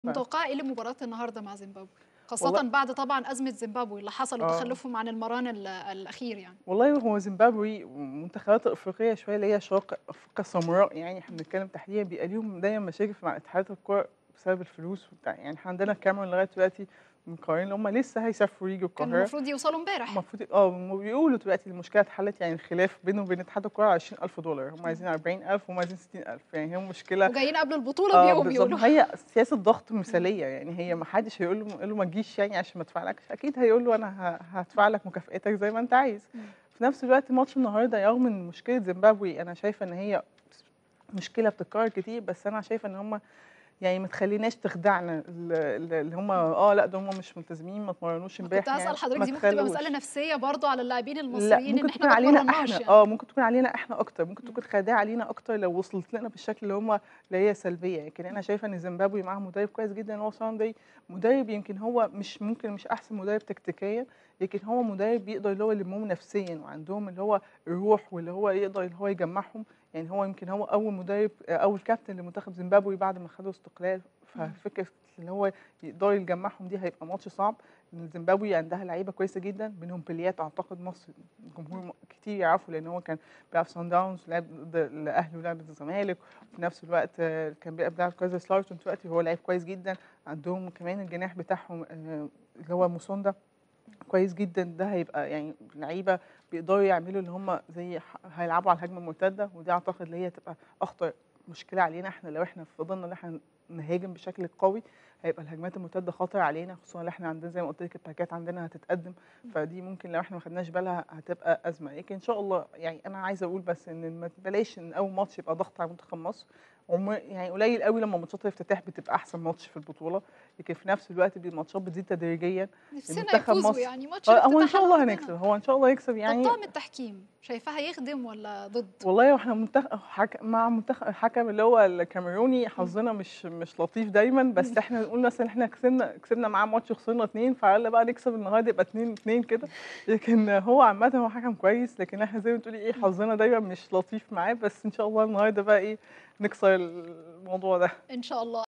متوقعه ايه لمباراه النهارده مع زيمبابوي خاصه والله- بعد طبعا ازمه زيمبابوي اللي حصل آه. وتخلفهم عن المران ال- الاخير يعني والله هو زيمبابوي والمنتخبات الافريقيه شويه اللي هي شرق افريقيا سمراء يعني احنا بنتكلم تحديدا بيبقى ليهم دايما مشاكل مع اتحادات الكوره بسبب الفلوس وبتاع يعني احنا عندنا الكاميرون لغايه دلوقتي مقررين ان هم لسه هيسافروا يجوا كان القاهره المفروض يوصلوا امبارح المفروض اه هم بيقولوا دلوقتي المشكله اتحلت يعني الخلاف بينهم وبين اتحاد الكوره 20000 دولار هم عايزين 40000 وهم عايزين 60000 يعني هي مشكله وجايين قبل البطوله اه بيوم بالظبط بيقولوا هي سياسه ضغط مثاليه يعني هي ما حدش هيقول له يقول له ما تجيش يعني عشان ما ادفعلكش اكيد هيقول له انا ه- هدفع لك مكافئتك زي ما انت عايز مم. في نفس الوقت ماتش النهارده رغم ان مشكله زيمبابوي انا شايفه ان هي مشكله بتتكرر كتير بس انا شايفه ان هم يعني ما تخليناش تخدعنا ال- ال- اللي هم اه لا ده هم مش ملتزمين ما اتمرنوش امبارح كنت هسال يعني حضرتك ما دي ممكن تبقى تخلوش. مساله نفسيه برضو على اللاعبين لا المصريين ممكن ان تكون احنا ما علينا اتمرناش احنا يعني. اه ممكن تكون علينا احنا اكتر ممكن تكون خادعه علينا اكتر لو وصلت لنا بالشكل اللي هم اللي هي سلبيه لكن انا شايفه ان زيمبابوي معاه مدرب كويس جدا هو ساندي مدرب يمكن هو مش ممكن مش احسن مدرب تكتيكيا لكن هو مدرب بيقدر اللي هو يلمهم نفسيا وعندهم اللي هو الروح واللي هو يقدر اللي هو يجمعهم يعني هو يمكن هو اول مدرب اول كابتن لمنتخب زيمبابوي بعد ما خدوا استقلال ففكره اللي هو يقدر يجمعهم دي هيبقى ماتش صعب لان زيمبابوي عندها لعيبه كويسه جدا منهم بليات اعتقد مصر الجمهور م- كتير يعرفوا لان هو كان بيلعب سان داونز ولعب ضد الاهلي ولعب ضد الزمالك وفي نفس الوقت آه، كان بيلعب بيلعب كويس سلارتون دلوقتي هو لعيب كويس جدا عندهم كمان الجناح بتاعهم آه، اللي هو موسوندا كويس جدا ده هيبقى يعني لعيبه بيقدروا يعملوا اللي هم زي ح- هيلعبوا على الهجمه المرتده ودي اعتقد اللي هي تبقى اخطر مشكله علينا احنا لو احنا فضلنا ان احنا نهاجم بشكل قوي هيبقى الهجمات المرتده خطر علينا خصوصا ان احنا عندنا زي ما قلت لك الباكات عندنا هتتقدم فدي ممكن لو احنا ما خدناش بالها هتبقى ازمه لكن ان شاء الله يعني انا عايزه اقول بس ان ما بلاش ان اول ماتش يبقى ضغط على منتخب مصر عمر يعني قليل قوي لما ماتشات الافتتاح بتبقى احسن ماتش في البطوله لكن في نفس الوقت بي- الماتشات بتزيد تدريجيا نفسنا المنتخب يفوزوا مصر- يعني ماتش آه، هو ان الافتتاح شاء الله عندنا. هنكسب هو ان شاء الله يكسب يعني طب طعم التحكيم شايفاها يخدم ولا ضد والله واحنا منتخب حك... مع منتخب الحكم اللي هو الكاميروني حظنا مش مش لطيف دايما بس احنا نقول مثلا احنا كسبنا كسبنا معاه ماتش وخسرنا اتنين فعلا بقى نكسب النهارده يبقى اتنين اتنين كده لكن هو عامة هو حكم كويس لكن احنا زي ما تقولي ايه حظنا دايما مش لطيف معاه بس ان شاء الله النهارده بقى ايه نكسر الموضوع ده ان شاء الله